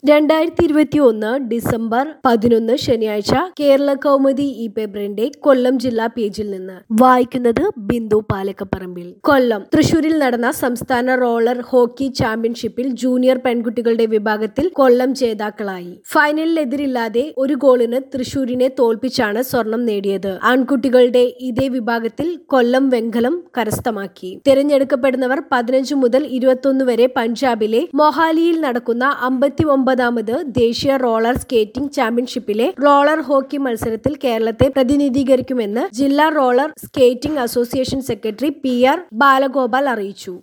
രണ്ടായിരത്തി ഇരുപത്തി ഒന്ന് ഡിസംബർ പതിനൊന്ന് ശനിയാഴ്ച കേരള കൗമുദി ഈ പേപ്പറിന്റെ കൊല്ലം ജില്ലാ പേജിൽ നിന്ന് വായിക്കുന്നത് ബിന്ദു പാലക്കപ്പറമ്പിൽ കൊല്ലം തൃശൂരിൽ നടന്ന സംസ്ഥാന റോളർ ഹോക്കി ചാമ്പ്യൻഷിപ്പിൽ ജൂനിയർ പെൺകുട്ടികളുടെ വിഭാഗത്തിൽ കൊല്ലം ജേതാക്കളായി ഫൈനലിൽ എതിരില്ലാതെ ഒരു ഗോളിന് തൃശൂരിനെ തോൽപ്പിച്ചാണ് സ്വർണം നേടിയത് ആൺകുട്ടികളുടെ ഇതേ വിഭാഗത്തിൽ കൊല്ലം വെങ്കലം കരസ്ഥമാക്കി തിരഞ്ഞെടുക്കപ്പെടുന്നവർ പതിനഞ്ച് മുതൽ ഇരുപത്തൊന്ന് വരെ പഞ്ചാബിലെ മൊഹാലിയിൽ നടക്കുന്ന അമ്പത്തി ഒമ്പതാമത് ദേശീയ റോളർ സ്കേറ്റിംഗ് ചാമ്പ്യൻഷിപ്പിലെ റോളർ ഹോക്കി മത്സരത്തിൽ കേരളത്തെ പ്രതിനിധീകരിക്കുമെന്ന് ജില്ലാ roller skating association secretary P R Balagopal അറിയിച്ചു